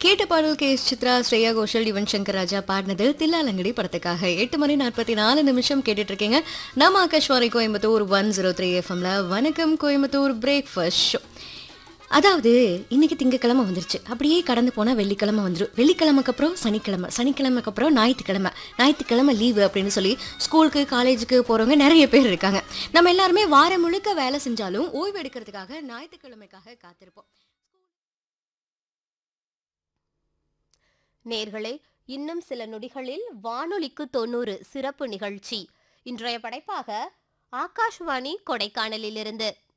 கேட்ட பாடல் K S Chithra Shreya Ghoshal Yuvan Shankar Raja பாடினது தில்லாலங்கடி படத்துக்காக எட்டு மணி நாற்பத்தி நாலு நிமிஷம் கேட்டுட்டு இருக்கீங்க நம்ம Akashvani Coimbatore one zero three எஃப்எம்ல வணக்கம் கோயம்புத்தூர் பிரேக்ஃபாஸ்ட் ஷோ அதாவது இன்னைக்கு திங்கக்கிழமை வந்துருச்சு அப்படியே கடந்து போனால் வெள்ளிக்கிழமை வந்துடும் வெள்ளிக்கிழமைக்கு அப்புறம் சனிக்கிழமை சனிக்கிழமைக்கு அப்புறம் ஞாயிற்றுக்கிழமை ஞாயிற்றுக்கிழமை லீவு அப்படின்னு சொல்லி ஸ்கூலுக்கு காலேஜுக்கு போகிறவங்க நிறைய பேர் இருக்காங்க நம்ம எல்லாருமே வாரம் முழுக்க வேலை செஞ்சாலும் ஓய்வு எடுக்கிறதுக்காக ஞாயிற்றுக்கிழமைக்காக காத்திருப்போம் நேர்களே இன்னும் சில நொடிகளில் வானொலிக்கு தொண்ணூறு சிறப்பு நிகழ்ச்சி இன்றைய படைப்பாக ஆகாஷ்வாணி கொடைக்கானலிலிருந்து